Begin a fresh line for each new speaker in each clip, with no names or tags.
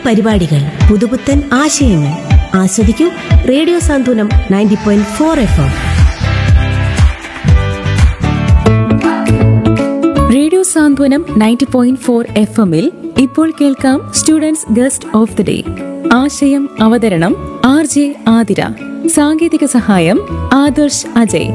പരിപാടികൾ പുതുപുത്തൻ ആശയങ്ങൾ ആസ്വദിക്കൂ radio Santhwanam ninety point four F M
radio Santhwanam ninety point four F എമ്മിൽ ഇപ്പോൾ കേൾക്കാം students guest of the day ആശയം അവതരണം ആർ ജെ ആതിര സാങ്കേതിക സഹായം ആദർശ് അജയ്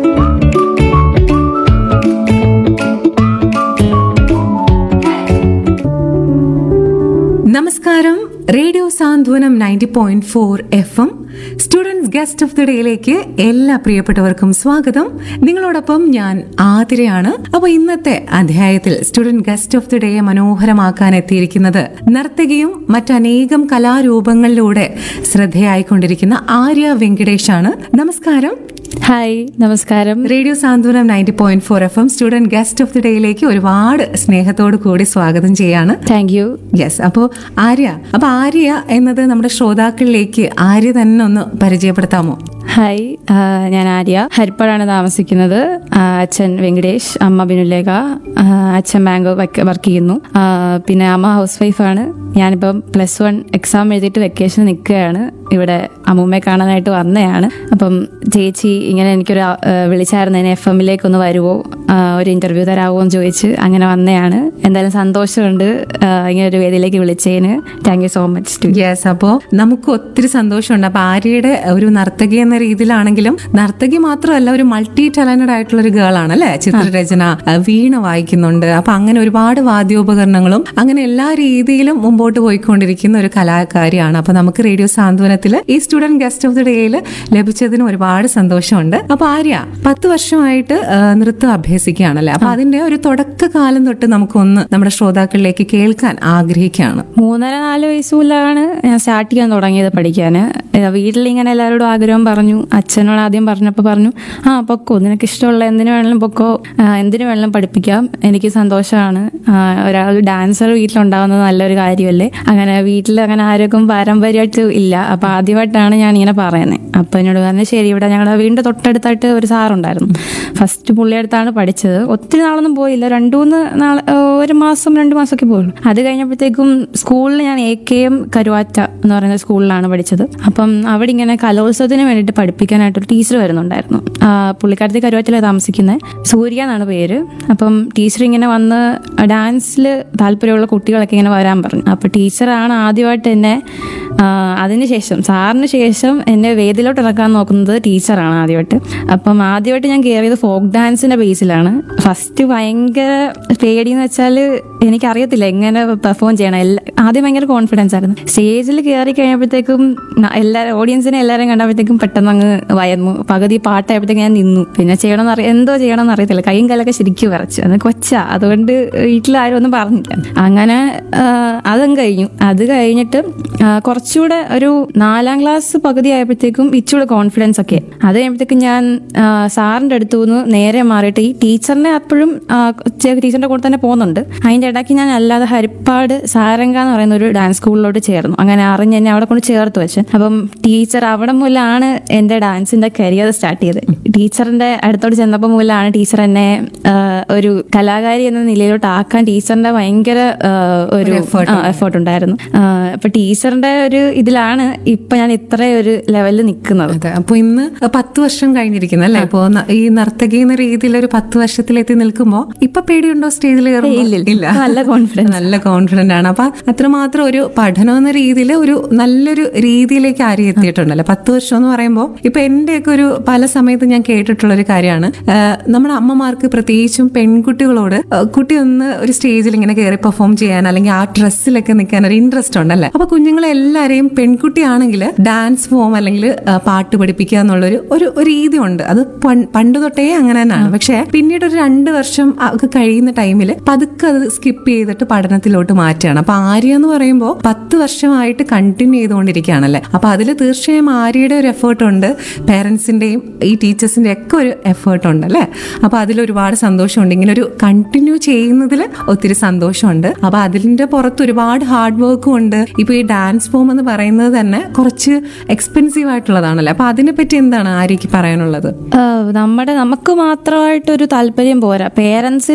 നമസ്കാരം radio Santhwanam ninety point four F M students guest of the ഡേയിലേക്ക് എല്ലാ പ്രിയപ്പെട്ടവർക്കും സ്വാഗതം നിങ്ങളോടൊപ്പം ഞാൻ ആതിരയാണ് അപ്പൊ ഇന്നത്തെ അധ്യായത്തിൽ സ്റ്റുഡന്റ് ഗസ്റ്റ് ഓഫ് ദി ഡേയെ മനോഹരമാക്കാൻ എത്തിയിരിക്കുന്നത് നർത്തകിയും മറ്റനേകം കലാരൂപങ്ങളിലൂടെ ശ്രദ്ധയായിക്കൊണ്ടിരിക്കുന്ന ആര്യ വെങ്കടേഷ് ആണ് നമസ്കാരം
ഹായ് നമസ്കാരം
radio Santhwanam ninety point four F M student guest of the ഡേയിലേക്ക് ഒരുപാട് സ്നേഹത്തോടു കൂടി സ്വാഗതം ചെയ്യാണ്
താങ്ക് യു
യെസ് അപ്പോ ആര്യ അപ്പൊ ആര്യ എന്നത് നമ്മുടെ ശ്രോതാക്കളിലേക്ക് ആര്യ തന്നെ ഒന്ന് പരിചയപ്പെടുത്താമോ
ഹായ് ആ, ഞാൻ ആര്യ ഹരിപ്പാടാണ് താമസിക്കുന്നത് ആ, അച്ഛൻ വെങ്കടേഷ് അമ്മ ബിനുലേഖ ആ, അച്ഛൻ ബാങ്ക് വർക്ക് ചെയ്യുന്നു ആ, പിന്നെ അമ്മ ഹൗസ് വൈഫാണ് ഞാനിപ്പം പ്ലസ് വൺ എക്സാം എഴുതിയിട്ട് വെക്കേഷൻ നിൽക്കുകയാണ് ഇവിടെ അമ്മൂമ്മയെ കാണാനായിട്ട് വന്നതാണ് അപ്പം ചേച്ചി ഇങ്ങനെ എനിക്കൊരു ആ, വിളിച്ചായിരുന്നു എന്നെ എഫ് എമ്മിലേക്ക് ഒന്ന് വരുമോ ആ, ഒരു ഇന്റർവ്യൂ തരാമോ എന്ന് ചോദിച്ച് അങ്ങനെ വന്നതാണ് എന്തായാലും സന്തോഷമുണ്ട് ആ, ഇങ്ങനെ ഒരു വേദിയിലേക്ക് വിളിച്ചതിന് thank you so much to
yes അപ്പോ നമുക്ക് ഒത്തിരി സന്തോഷമുണ്ട് അപ്പൊ ആര്യയുടെ ഒരു നർത്തകി എന്ന രീതിയിലാണെങ്കിലും നർത്തകി മാത്രമല്ല ഒരു മൾട്ടി ടാലന്റഡ് ആയിട്ടുള്ള ഒരു ഗേൾ ആണ് അല്ലെ ചിത്രരചന ആ, വീണ വായിക്കുന്നുണ്ട് അപ്പൊ അങ്ങനെ ഒരുപാട് വാദ്യോപകരണങ്ങളും അങ്ങനെ എല്ലാ രീതിയിലും മുമ്പോട്ട് പോയിക്കൊണ്ടിരിക്കുന്ന ഒരു കലാകാരിയാണ് അപ്പൊ നമുക്ക് റേഡിയോ സാന്ത്വനത്തില് ഈ സ്റ്റുഡന്റ് ഗസ്റ്റ് ഓഫ് ദി ഡേയിൽ ലഭിച്ചതിന് ഒരുപാട് സന്തോഷമുണ്ട് അപ്പൊ ആര്യ പത്ത് വർഷമായിട്ട് ആ, നൃത്തം അഭ്യസിക്കുകയാണല്ലേ അപ്പൊ അതിന്റെ ഒരു തുടക്കകാലം തൊട്ട് നമുക്കൊന്ന് നമ്മുടെ ശ്രോതാക്കളിലേക്ക് കേൾക്കാൻ ആഗ്രഹിക്കുകയാണ്
മൂന്നര നാല് വയസ്സുമുല്ലാണ് ഞാൻ സ്റ്റാർട്ട് ചെയ്യാൻ തുടങ്ങിയത് പഠിക്കാൻ വീട്ടിൽ ഇങ്ങനെ എല്ലാവരോടും ആഗ്രഹം പറഞ്ഞു അച്ഛനോട് ആദ്യം പറഞ്ഞപ്പോൾ പറഞ്ഞു ആ പൊക്കോ നിനക്ക് ഇഷ്ടമുള്ള എന്തിനു വേണമെങ്കിലും പൊക്കോ ആ, എന്തിനു വേണമെങ്കിലും പഠിപ്പിക്കാം എനിക്ക് സന്തോഷമാണ് ആ, ഒരാൾ ഡാൻസർ വീട്ടിലുണ്ടാവുന്നത് നല്ലൊരു കാര്യമല്ലേ അങ്ങനെ വീട്ടിൽ അങ്ങനെ ആരോഗ്യം പാരമ്പര്യമായിട്ട് ഇല്ല അപ്പൊ ആദ്യമായിട്ടാണ് ഞാൻ ഇങ്ങനെ പറയുന്നത് അപ്പൊ എന്നോട് പറഞ്ഞു ശരി ഇവിടെ ഞങ്ങളുടെ വീടിന്റെ തൊട്ടടുത്തായിട്ട് ഒരു സാറുണ്ടായിരുന്നു ഫസ്റ്റ് പുള്ളിയടുത്താണ് പഠിച്ചത് ഒത്തിരി നാളൊന്നും പോയില്ല രണ്ടു മൂന്ന് നാൾ ഒരു മാസം രണ്ട് മാസമൊക്കെ പോയുള്ളൂ അത് കഴിഞ്ഞപ്പോഴത്തേക്കും സ്കൂളിൽ ഞാൻ എ കെ എം കരുവാറ്റ എന്ന് പറയുന്ന സ്കൂളിലാണ് പഠിച്ചത് അപ്പം അവിടെ ഇങ്ങനെ കലോത്സവത്തിന് വേണ്ടിയിട്ട് പഠിപ്പിക്കാനായിട്ട് ഒരു ടീച്ചർ വരുന്നുണ്ടായിരുന്നു ആ, പുള്ളിക്കാരത്തി കരുവാറ്റയിലാണ് താമസിക്കുന്നത് സൂര്യ എന്നാണ് പേര് അപ്പം ടീച്ചർ ഇങ്ങനെ വന്ന് ഡാൻസിൽ താല്പര്യമുള്ള കുട്ടികളൊക്കെ ഇങ്ങനെ വരാൻ പറഞ്ഞു അപ്പോൾ ടീച്ചറാണ് ആദ്യമായിട്ട് എന്നെ ആ, അതിനുശേഷം സാറിന് ശേഷം എന്നെ വേദിയിലോട്ട് ഇറക്കാൻ നോക്കുന്നത് ടീച്ചറാണ് ആദ്യമായിട്ട് അപ്പം ആദ്യമായിട്ട് ഞാൻ കയറിയത് ഫോക്ക് ഡാൻസിന്റെ ബേസിലാണ് ഫസ്റ്റ് ഭയങ്കര പേടിയെന്ന് വെച്ചാൽ എനിക്കറിയത്തില്ല എങ്ങനെ പെർഫോം ചെയ്യണം എല്ലാ ആദ്യം ഭയങ്കര കോൺഫിഡൻസ് ആയിരുന്നു സ്റ്റേജിൽ കയറി കഴിഞ്ഞപ്പോഴത്തേക്കും ന- എല്ലാ ഓഡിയൻസിനെ എല്ലാവരും കണ്ടപ്പോഴത്തേക്കും പെട്ടെന്ന് അങ്ങ് വയന്നു പകുതി പാട്ടായപ്പോഴത്തേക്കും ഞാൻ നിന്നു പിന്നെ ചെയ്യണമെന്ന് അറിയ എന്തോ ചെയ്യണമെന്ന് അറിയത്തില്ല കൈയും കാലൊക്കെ ശരിക്കും വിറച്ചു അത് കൊച്ചാ അതുകൊണ്ട് വീട്ടിൽ ആരും ഒന്നും പറഞ്ഞില്ല അങ്ങനെ ആ, അതും കഴിഞ്ഞു അത് കഴിഞ്ഞിട്ട് ആ, കുറച്ചുകൂടെ ഒരു നാലാം ക്ലാസ് പകുതി ആയപ്പോഴത്തേക്കും ഇച്ചിരി കോൺഫിഡൻസ് ഒക്കെ അത് കഴിയുമ്പോഴത്തേക്കും ഞാൻ ആ, സാറിന്റെ അടുത്തു നിന്ന് നേരെ മാറിയിട്ട് ഈ ടീച്ചറിനെ അപ്പോഴും ആ, ചെ- ടീച്ചറിന്റെ കൂടെ തന്നെ പോകുന്നുണ്ട് അതിന്റെ ഇടയ്ക്ക് ഞാൻ അല്ലാതെ ഹരിപ്പാട് സാരംഗ എന്ന് പറയുന്ന ഒരു ഡാൻസ് സ്കൂളിലോട്ട് ചേർന്നു അങ്ങനെ അറിഞ്ഞ് എന്നെ അവിടെ കൊണ്ട് ചേർത്ത് വെച്ച് അപ്പം ടീച്ചർ അവിടെ മുതലാണ് എന്റെ ഡാൻസിന്റെ കരിയർ സ്റ്റാർട്ട് ചെയ്തത് ടീച്ചറിന്റെ അടുത്തോട്ട് ചെന്നപ്പോൾ മുതലാണ് ടീച്ചർ എന്നെ ആ, ഒരു കലാകാരി എന്ന നിലയിലോട്ട് ആക്കാൻ ടീച്ചറിന്റെ ഭയങ്കര ആ, ഒരു എഫേർട്ട് ഉണ്ടായിരുന്നു ആ, അപ്പൊ ടീച്ചറിന്റെ ഒരു ഇതിലാണ് ഇപ്പൊ ഞാൻ ഇത്ര ഒരു ലെവലിൽ നിൽക്കുന്നത്
അതെ അപ്പൊ ഇന്ന് പത്ത് വർഷം കഴിഞ്ഞിരിക്കുന്നു അല്ലേ ഇപ്പൊ ന- ഈ നർത്തകി എന്ന രീതിയിൽ ഒരു പത്ത് വർഷത്തിലെത്തി നിൽക്കുമ്പോ ഇപ്പൊ പേടിയുണ്ടോ സ്റ്റേജിൽ ഇല്ല
നല്ല കോൺഫിഡൻസ്
നല്ല കോൺഫിഡന്റ് ആണ് അപ്പൊ അത്രമാത്രം ഒരു പഠനം എന്ന രീതിയിൽ ഒരു നല്ലൊരു രീതിയിലേക്ക് ആരും എത്തിയിട്ടുണ്ടല്ലോ പത്ത് വർഷം എന്ന് പറയുമ്പോൾ ഇപ്പൊ എന്റെയൊക്കെ ഒരു പല സമയത്ത് ഞാൻ കേട്ടിട്ടുള്ള ഒരു കാര്യമാണ് ആഹ് നമ്മുടെ അമ്മമാർക്ക് പ്രത്യേകിച്ചും പെൺകുട്ടികളോട് ആഹ് കുട്ടി ഒന്ന് ഒരു സ്റ്റേജിൽ ഇങ്ങനെ കയറി പെർഫോം ചെയ്യാൻ അല്ലെങ്കിൽ ആ ഡ്രസ്സിലൊക്കെ നിൽക്കാൻ ഒരു ഇൻട്രസ്റ്റ് ഉണ്ടല്ലേ അപ്പൊ കുഞ്ഞുങ്ങളെ എല്ലാരെയും പെൺകുട്ടിയാണെങ്കിൽ ഡാൻസ് ഫോം അല്ലെങ്കിൽ ആഹ് പാട്ട് പഠിപ്പിക്കുക എന്നുള്ളൊരു ഒരു ഒരു രീതി ഉണ്ട് അത് പൺ- പണ്ട് തൊട്ടേ അങ്ങനെ തന്നെയാണ് പക്ഷെ പിന്നീട് ഒരു രണ്ട് വർഷം ഒക്കെ കഴിയുന്ന ടൈമിൽ പതുക്കെ അത് സ്കിപ്പ് ചെയ്തിട്ട് പഠനത്തിലോട്ട് മാറ്റുകയാണ് അപ്പൊ ആര്യ എന്ന് പറയുമ്പോൾ പത്ത് വർഷമായിട്ട് കണ്ടിന്യൂ ചെയ്തുകൊണ്ടിരിക്കുകയാണല്ലേ അപ്പൊ അതിൽ തീർച്ചയായും ആര്യയുടെ ഒരു എഫേർട്ട് ഉണ്ട് പേരൻസിന്റെയും ഈ ടീച്ചേഴ്സിന്റെ ഒക്കെ ഒരു എഫേർട്ട് ഉണ്ട് അല്ലേ അപ്പൊ അതിൽ ഒരുപാട് സന്തോഷമുണ്ട് ഇങ്ങനെ ഒരു കണ്ടിന്യൂ ചെയ്യുന്നതിൽ ഒത്തിരി സന്തോഷമുണ്ട് അപ്പൊ അതിന്റെ പുറത്ത് ഒരുപാട് ഹാർഡ് വർക്കും ഉണ്ട് ഇപ്പൊ ഈ ഡാൻസ് ഫോം എന്ന് പറയുന്നത് തന്നെ കുറച്ച് എക്സ്പെൻസീവ് ആയിട്ടുള്ളതാണല്ലോ അപ്പൊ അതിനെപ്പറ്റി എന്താണ് ആര്യക്ക് പറയാനുള്ളത്
ആ, നമ്മുടെ നമുക്ക് മാത്രമായിട്ടൊരു താല്പര്യം പോരാ പേരൻസിന്